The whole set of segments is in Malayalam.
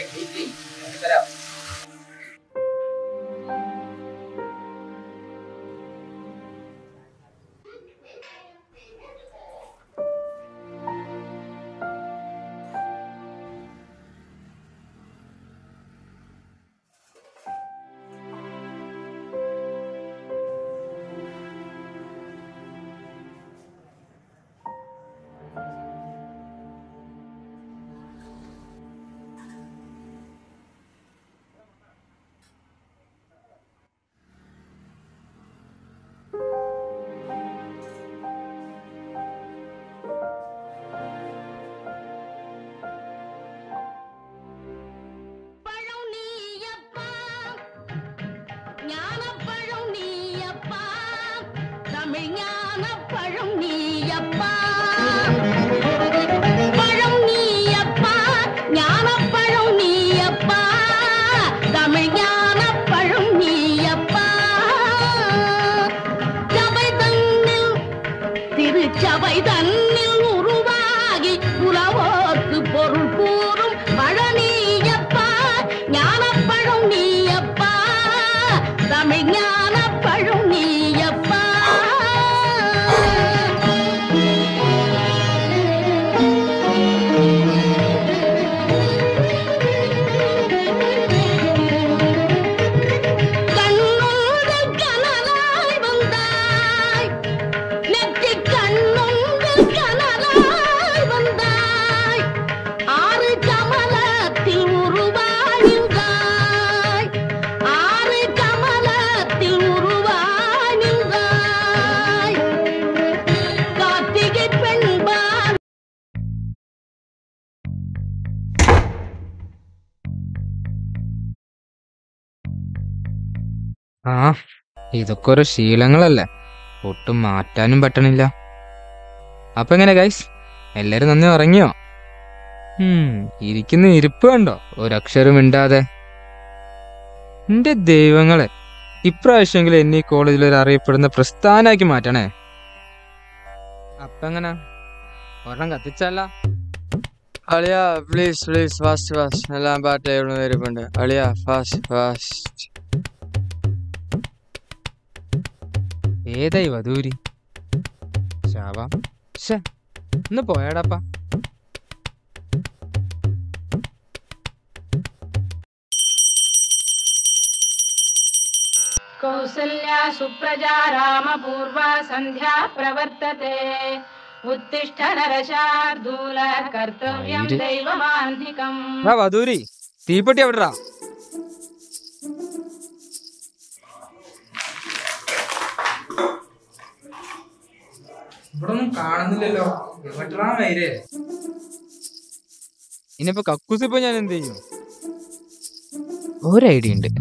തരാം பழம் நீயப்பா ஞானப்பழம் நீயப்பா தமிழ் ஞானப்பழம் நீயப்பா பழம் நீயப்பா ஞானப்பழம் நீயப்பா தமிழ் ஞானப்பழம் நீயப்பா சபை தன்னில் திருச்சபை தன்னில் உருவாகி உலவோர்க்கு பொருள் கூறும் பழனியப்பா ஞானப்பழம் நீயப்பா தமிழ் ஞானப்பழம் நீயப்பா கண்ணுங்கள் கனலாய் வந்தாய் நெற்றிக் கண்ணுங்கள் கனலாய் வந்தாய் ஆறு கமலத்தில் உருவானிந்தாய் ஆறு கமலத்தில் உருவானிந்தாய் கார்த்திகை பெண்பால் ആ ഇതൊക്കെ ഓരോ ശീലങ്ങളല്ലേ ഒട്ടും മാറ്റാനും പറ്റണില്ല അപ്പൊ എങ്ങനെ ഗൈസ് എല്ലാരും നന്ദി ഉറങ്ങിയോ ഉം ഇരിക്കുന്ന ഇരിപ്പ് കണ്ടോ ഒരക്ഷരം മിണ്ടാതെ എന്റെ ദൈവങ്ങളെ ഇപ്രാവശ്യമെങ്കിലും എന്നെ ഈ കോളേജിൽ ഒരു അറിയപ്പെടുന്ന പ്രസ്ഥാനാക്കി മാറ്റണേ അപ്പൊ എങ്ങനെ ഒരെണ്ണം കത്തിച്ചല്ല അളിയ പ്ലീസ് പ്ലീസ് ഫാസ്റ്റ് ഫാസ്റ്റ് എല്ലാം പാട്ട് എവിടെ വരുന്നുണ്ട് അളിയ ഫാസ്റ്റ് ഫാസ്റ്റ് ഏതായി വധൂരി ശാവാം ശ്ശെ ഒന്ന് പോയാടാപ്പാ कौसल्या सुप्रजा रामपूर्वा सन्ध्या प्रवर्तते उत्तिष्ठ नरशार्दूल कर्तव्यं വൈര്. दैवमान्धिकम् ആ വധൂരി തീപ്പെട്ടി എവിടെടാ ഇവിടെ ഒന്നും കാണുന്നില്ലല്ലോ എവിടാ മയിലേ ഇനിയിപ്പോ കക്കൂസ് ഇപ്പൊ ഞാൻ എന്ത് ചെയ്യും ഒരു ഐഡിയ ഉണ്ട്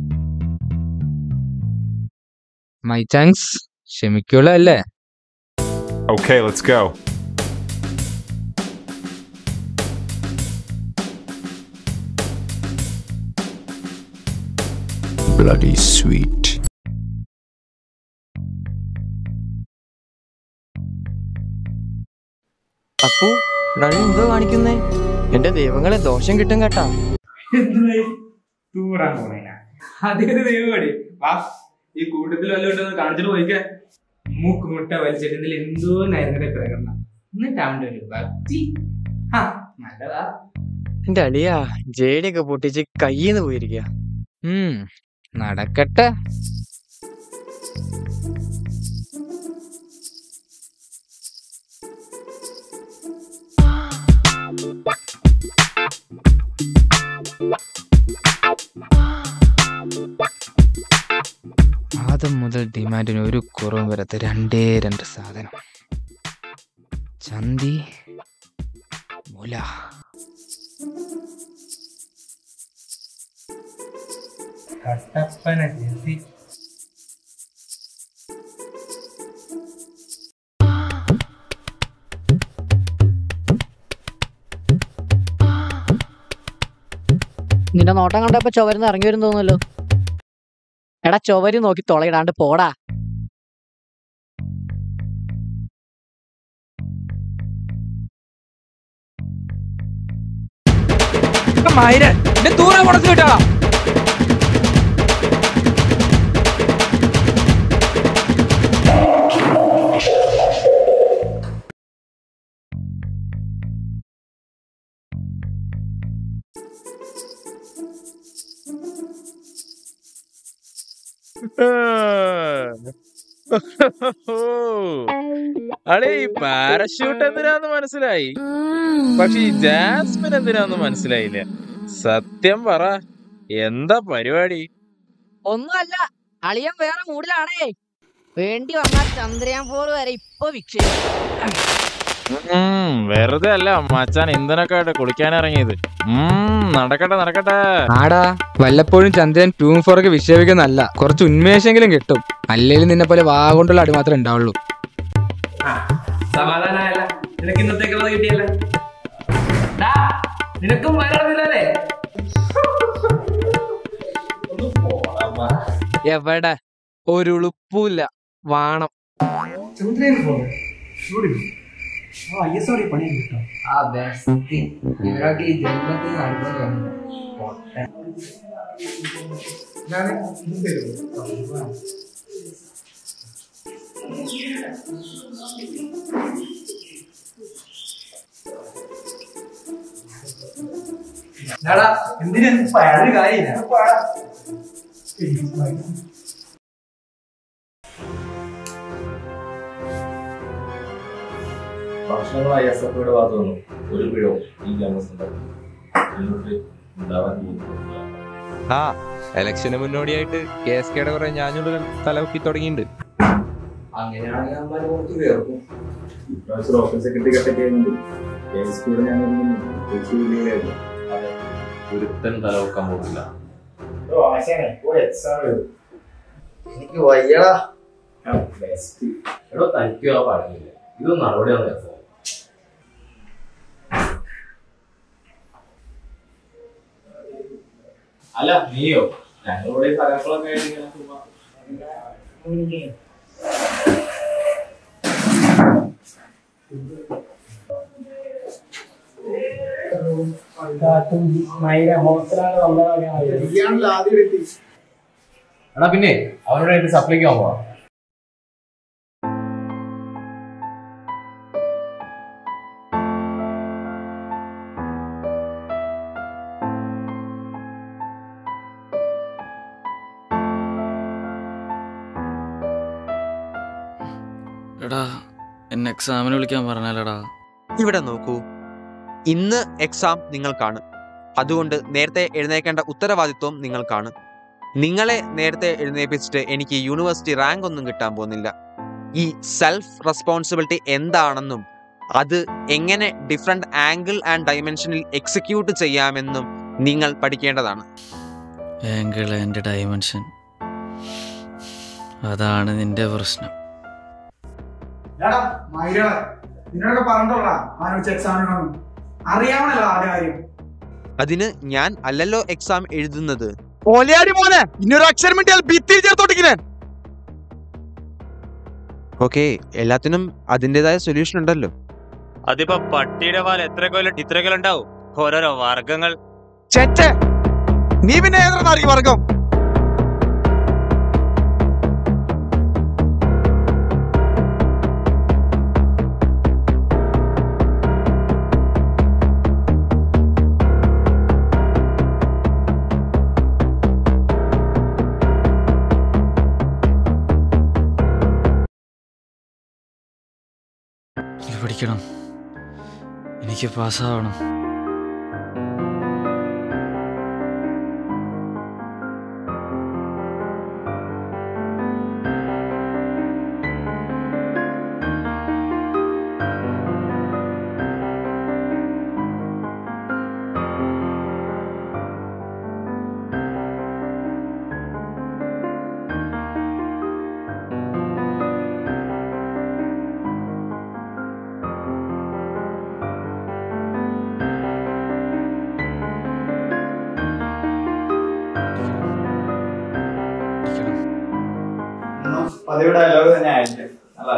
മൈ ചാൻസ് ക്ഷമിക്കുള്ള അല്ലേ Okay, let's go. bloody sweet. Appu നളി എന്തോ കാണിക്കുന്നേ എന്റെ ദൈവങ്ങളെ ദോഷം കിട്ടും കേട്ടാ എന്തുവായി തൂറാൻ പോണേനാ അതേത് ദൈവമടി വാ ഈ കൂട്ടത്തിൽ വല്ലതും ഉണ്ടെന്ന് കാണിച്ചിട്ട് പോയിക്കേ മൂക്ക് മുട്ട വലിച്ചിട്ട് എന്തോ നരുന്നതിന്റെ പ്രകടനം എന്നിട്ട് അവന്റെ ഒരു ഭക്തി ഹാ നല്ലതാ എന്റെ അളിയ ജേടിയൊക്കെ പൊട്ടിച്ച് കയ്യിന്ന് പോയിരിക്കുക ഉം നടക്കട്ടെ ആദ്യം മുതൽ ഡിമാൻഡിന് ഒരു കുറവും വരാത്ത രണ്ടേ രണ്ട് സാധനം ചന്തി മുല കട്ടപ്പന ജെസി നിന്റെ നോട്ടം കണ്ടപ്പോ ചുവരുന്ന് ഇറങ്ങി വരും തോന്നുന്നല്ലോ എടാ ചുവര് നോക്കി തുളയിടാണ്ട് പോടാ നിനക്ക് മൈരൻ എന്നെ ദൂരെ മുടക്കി വിട്ടാ അളേ ഈ പാരഷൂട്ട് എന്തിനാന്ന് മനസ്സിലായി പക്ഷെ ഈ ജാസ്മിൻ എന്തിനാന്ന് മനസ്സിലായില്ല സത്യം പറ എന്താ പരിപാടി ഒന്നുമല്ല അളിയൻ വേറെ മൂഡിലാണേ വേണ്ടി വന്നാൽ ചന്ദ്രയാൻ ഫോർ വരെ ഇപ്പൊ വിക്ഷേപിക്കും ഉം, വെറുതെ അല്ല മച്ചാൻ ഇന്ധനൊക്കെ ആയിട്ട് കുളിക്കാൻ ഇറങ്ങിയത് ഉം, നടക്കട്ടെ നടക്കട്ടെ ആടാ വല്ലപ്പോഴും ചന്ദ്രൻ ടൂ ഫോറൊക്കെ വിക്ഷേപിക്കുന്നല്ല കുറച്ച് ഉന്മേഷെങ്കിലും കിട്ടും അല്ലെങ്കിൽ നിന്നെ പോലെ വാ കൊണ്ടുള്ള അടി മാത്രമേ ഉണ്ടാവുള്ളൂ ആ സമാധാനമായല്ല നിനക്ക് ഇന്നത്തേക്ക് വന്ന് കിട്ടിയല്ല ഡാ, നിനക്കും വയറിളവില്ലല്ലേ എവിടെ ഒരു ഉളുപ്പൂല്ല വാണം ആ ബെസ്റ്റ് ഇവരൊക്കെ ഈ ജന്മത്തിൽ നടന്നു എന്തിനാ പഴയ കാര്യമില്ല വർഷങ്ങളായി എസ് എഫ് ഐയുടെ ഭാഗത്തു നിന്നും ഒരു പിഴവും ഈ ക്യാമ്പസ് മുന്നോട്ട് ഉണ്ടാവാൻ പോകുന്നില്ല ആ ഇലക്ഷന് മുന്നോടിയായിട്ട് കെ എസ് കെയുടെ കുറെ ഞാഞ്ഞുള്ളുകൾ തലവെക്കി തുടങ്ങിയിട്ടുണ്ട് അങ്ങനെയാണെങ്കിൽ അമ്മ പുറത്ത് കയറും ഇപ്രാവശ്യം ഓഫീസ് സെക്രട്ടറി കട്ടൊക്കെ ആയിരുന്നു കെ എസ് പിയുടെ ഞാൻ അതെ ഒരുത്തൻ തലവെക്കാൻ പോകില്ല എനിക്ക് വയ്യടാ ബെസ്റ്റ് എടോ തനിക്കും ആ പറയുന്നില്ല ഇതൊന്നും നടപടിയാണ് രസം അല്ല നീയോ ഞങ്ങളുടെ സഖാക്കളൊക്കെ ആയിട്ട് ഇങ്ങനെ ചുമ്മാ എടാ പിന്നെ അവനോടായിട്ട് സപ്ലൈക്ക് പോവാ എടാ എന്നെ എക്സാമിന് വിളിക്കാൻ പറഞ്ഞാലടാ ഇവിടെ നോക്കൂ ഇന്ന് എക്സാം നിങ്ങൾക്കാണ് അതുകൊണ്ട് നേരത്തെ എഴുന്നേക്കേണ്ട ഉത്തരവാദിത്വം നിങ്ങൾക്കാണ് നിങ്ങളെ നേരത്തെ എഴുന്നേൽപ്പിച്ചിട്ട് എനിക്ക് യൂണിവേഴ്സിറ്റി റാങ്ക് ഒന്നും കിട്ടാൻ പോകുന്നില്ല ഈ സെൽഫ് റെസ്പോൺസിബിലിറ്റി എന്താണെന്നും അത് എങ്ങനെ ഡിഫറെന്റ് ആംഗിൾ ആൻഡ് ഡയമെൻഷനിൽ എക്സിക്യൂട്ട് ചെയ്യാമെന്നും നിങ്ങൾ പഠിക്കേണ്ടതാണ് ആംഗിൾ എൻ്റെ ഡയമെൻഷൻ അതാണ് നിന്റെ പ്രശ്നം നിന്നോടൊക്കെ പറഞ്ഞോളാ ആലോചിച്ച് എക്സാം അറിയാമല്ലോ ആ കാര്യം അതിന് ഞാൻ അല്ലല്ലോ എക്സാം എഴുതുന്നത് ഓലയാടി മോനെ ഇനിയൊരു അക്ഷരം മിട്ടിയാൽ ഭിത്തിയിൽ ചേർത്തോട്ടിങ്ങനെ ഓക്കെ എല്ലാത്തിനും അതിൻ്റെതായ സൊല്യൂഷൻ ഉണ്ടല്ലോ അതിപ്പോ പട്ടിയുടെ പാൽ എത്ര കൊല്ലം ഇത്ര കൊല്ലം ഉണ്ടാവും ഓരോരോ വർഗങ്ങൾ ചേച്ചേ നീ പിന്നെ ഏതാ നാറിയ വർഗം എനിക്ക് പഠിക്കണം എനിക്ക് പാസ്സാവണം പതിവ് ഡയലോഗ് തന്നെ ആയിരിക്കും അല്ല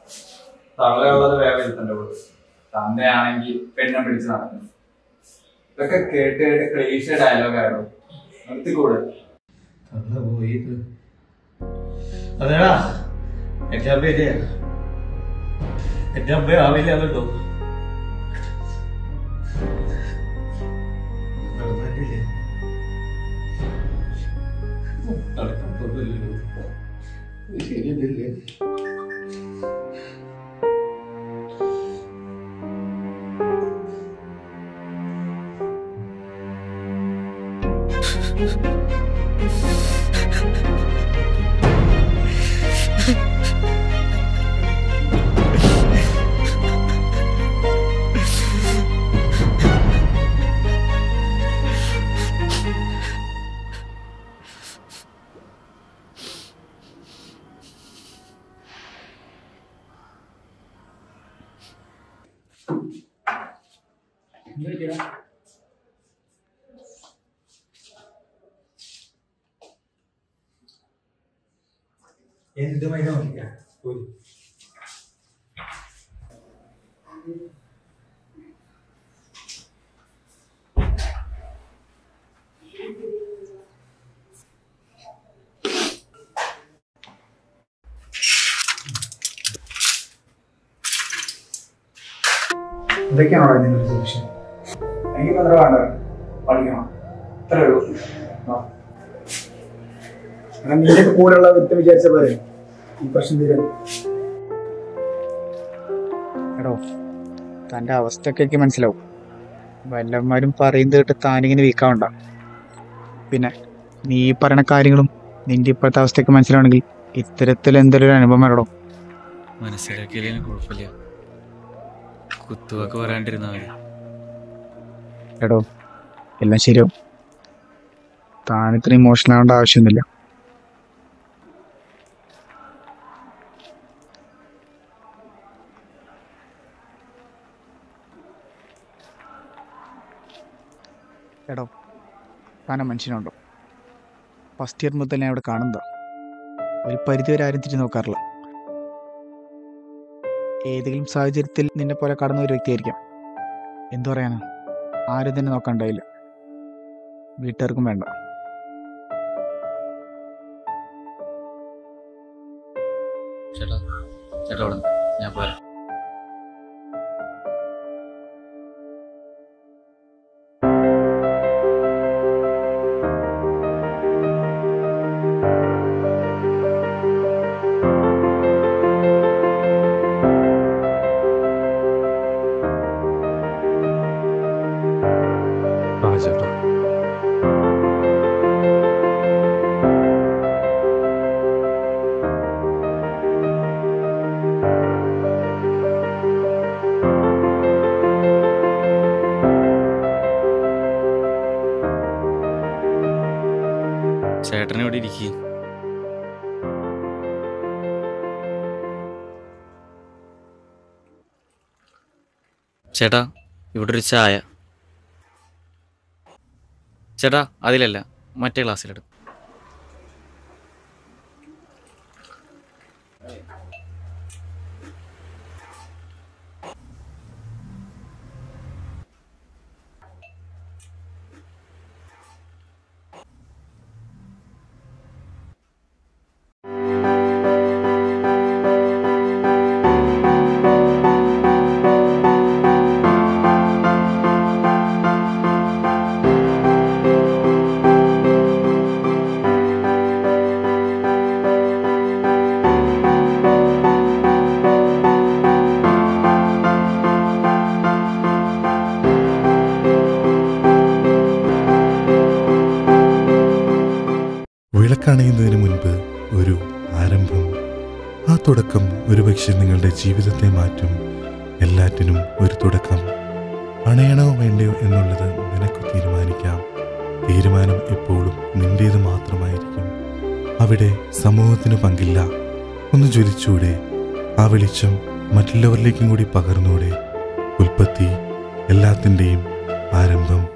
തള്ളയുള്ളത് വേഗം ഇരുത്തന്റെ കൂടെ തന്നെയാണെങ്കിൽ പെണ്ണെ പിടിച്ച് നടക്കും ഇതൊക്കെ കേട്ട് കേട്ട് ക്ലേശ ഡയലോഗാണോ നിർത്തിക്കൂടെ അതേടാ എന്റെ അമ്മയില്ലേ എന്റെ അമ്മ ആവില്ല കേട്ടോ ശരിയല്ലേ എന്ത് മൈന നോക്കിയാ ഇതൊക്കെയാണോ ഇതിന്റെ ഒരു സൊല്യൂഷൻ എനിക്ക് അത്ര വേണ്ട പഠിക്കണം അത്രേ ഉള്ളൂ ആ. എടാ, നിന്റെ കൂടെയുള്ള വ്യക്തി വിചാരിച്ച പോലെ ഈ പ്രശ്നം തീരും എടോ തൻ്റെ അവസ്ഥയൊക്കെ എനിക്ക് മനസ്സിലാവും വല്ലവന്മാരും പറയുന്നത് കേട്ട് താനിങ്ങനെ വീക്കാവണ്ട പിന്നെ നീ ഈ പറയുന്ന കാര്യങ്ങളും നിന്റെ ഇപ്പോഴത്തെ അവസ്ഥയൊക്കെ മനസ്സിലാവണമെങ്കിൽ ഇത്തരത്തിൽ എന്തെങ്കിലും ഒരു അനുഭവം വരണോ മനസ്സിലാക്കിയില്ലെങ്കിൽ കുഴപ്പമില്ല കുത്തുവാക്ക് പറയാണ്ടിരുന്നാ മതി എടോ എല്ലാം ശരിയാവും താൻ ഇത്ര ഇമോഷണൽ ആവേണ്ട ആവശ്യമൊന്നുമില്ല എടോ താൻ ആ മനുഷ്യനുണ്ടോ ഫസ്റ്റ് ഇയർ മുതൽ ഞാൻ ഇവിടെ കാണുന്നതാ ഒരു പരിധിവരെ ആരും തിരിഞ്ഞു നോക്കാറില്ല ഏതെങ്കിലും സാഹചര്യത്തിൽ നിന്നെ പോലെ കടന്ന ഒരു വ്യക്തിയായിരിക്കാം എന്തു പറയാനാ ആരും തന്നെ നോക്കാണ്ടായില്ല വീട്ടുകാർക്കും വേണ്ട ചേട്ടാ ചേട്ടാ അവിടെ നിക്ക്. ഞാൻ പോരാ ആ ചേട്ടാ ചേട്ടൻ ഇവിടെ ഇരിക്കും ചേട്ടാ ഇവിടെ ഒരു ചായ ചേട്ടാ അതിലല്ല മറ്റേ ക്ലാസ്സിലെടുക്കും വിളക്കണയുന്നതിന് മുൻപ് ഒരു ആരംഭം ആ തുടക്കം ഒരുപക്ഷെ നിങ്ങളുടെ ജീവിതത്തെ മാറ്റും എല്ലാറ്റിനും ഒരു തുടക്കം അണയണോ വേണ്ടയോ എന്നുള്ളത് നിനക്ക് തീരുമാനിക്കാം തീരുമാനം എപ്പോഴും നിന്റേത് മാത്രമായിരിക്കും അവിടെ സമൂഹത്തിന് പങ്കില്ല ഒന്ന് ജ്വലിച്ചൂടെ ആ വെളിച്ചം മറ്റുള്ളവരിലേക്കും കൂടി പകർന്നൂടെ ഉൽപ്പത്തി എല്ലാത്തിൻ്റെയും ആരംഭം